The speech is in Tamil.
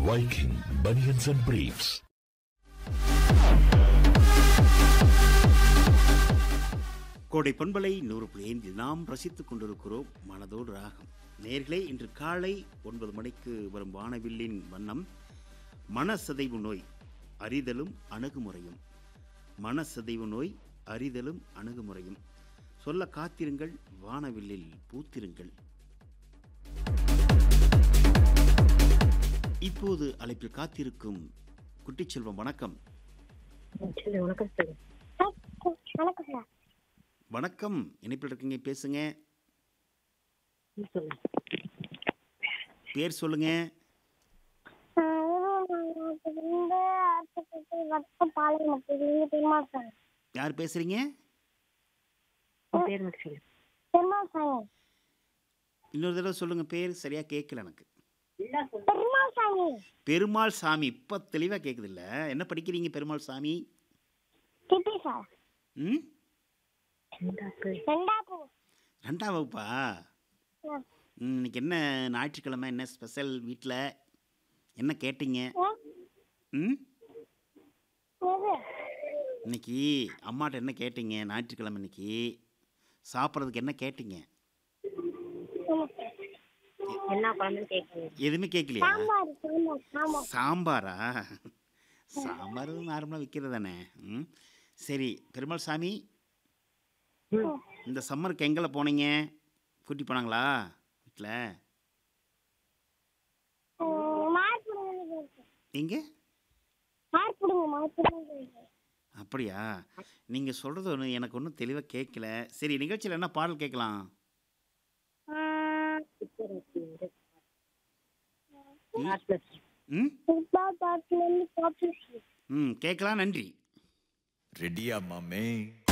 Viking Bunions and Briefs. கோடை பண்பலை நூறு புள்ளி ஐந்தில் நாம் ரசித்துக் கொண்டிருக்கிறோம் மனதோடு ராகம் நேர்களே இன்று காலை ஒன்பது மணிக்கு வரும் வானவில்லின் வண்ணம் மனசதைவு நோய் அறிதலும் அணுகுமுறையும் மனசதைவு நோய் அறிதலும் அணுகுமுறையும் சொல்ல காத்திருங்கள் வானவில்லில் பூத்திருங்கள் இப்போது அழைப்பில் காத்திருக்கும் குட்டிச்செல்வம் வணக்கம் சொல்லு வணக்கம் சொல்லு வணக்கம் சார் வணக்கம் இணைப்பில் இருக்கீங்க பேசுங்க நீ சொல்லு பேர் சொல்லுங்க இருந்து ஆர்த்தப்பட்டு வட்டம் பாளையமத்திலிருந்து பெருமாள் சாமி யார் பேசுறீங்க உன் பேர் மட்டும் சொல்லு பெருமாள் சாமி இன்னொரு தடவை சொல்லுங்க பேர் சரியா கேட்கல எனக்கு பெருமாள் சாமி பெருமாள் சாமி இப்போ தெளிவாக கேட்குது இல்ல என்ன படிக்கிறீங்க பெருமாள் சாமி டிபி சார் ம் ரெண்டாப்பு ரெண்டாப்பு ரெண்டாம் வகுப்பா ம். ம், இன்னைக்கு என்ன ஞாயிற்றுக்கிழமை என்ன ஸ்பெஷல் வீட்டில் என்ன கேட்டீங்க ம் எது இன்னைக்கு அம்மாட்ட என்ன கேட்டீங்க ஞாயிற்றுக்கிழமை இன்னைக்கு சாப்பிட்றதுக்கு என்ன கேட்டீங்க என்ன குழம்புன்னு கேட்குறேன் எதுவுமே கேட்கலையா சாம்பார் சாம்பார் சாம்பார் சாம்பாரா சாம்பார் நார்மலாக விற்கிறது தானே ம் சரி பெருமாள் சாமி ம் இந்த சம்மருக்கு எங்கே போனீங்க கூட்டி போனாங்களா வீட்டில் மார்புடுங்க போயிருக்கு எங்கே மார்புடுங்க மார்புடுங்க போயிருக்கு அப்படியா நீங்கள் சொல்கிறது ஒன்று எனக்கு ஒன்றும் தெளிவாக கேட்கல சரி நிகழ்ச்சியில் என்ன பாடல் கேட்கலாம் ம் சிப்பா பாட்டுலேருந்து பாட்டு ம் கேட்கலாம் நன்றி ரெடியா மாமே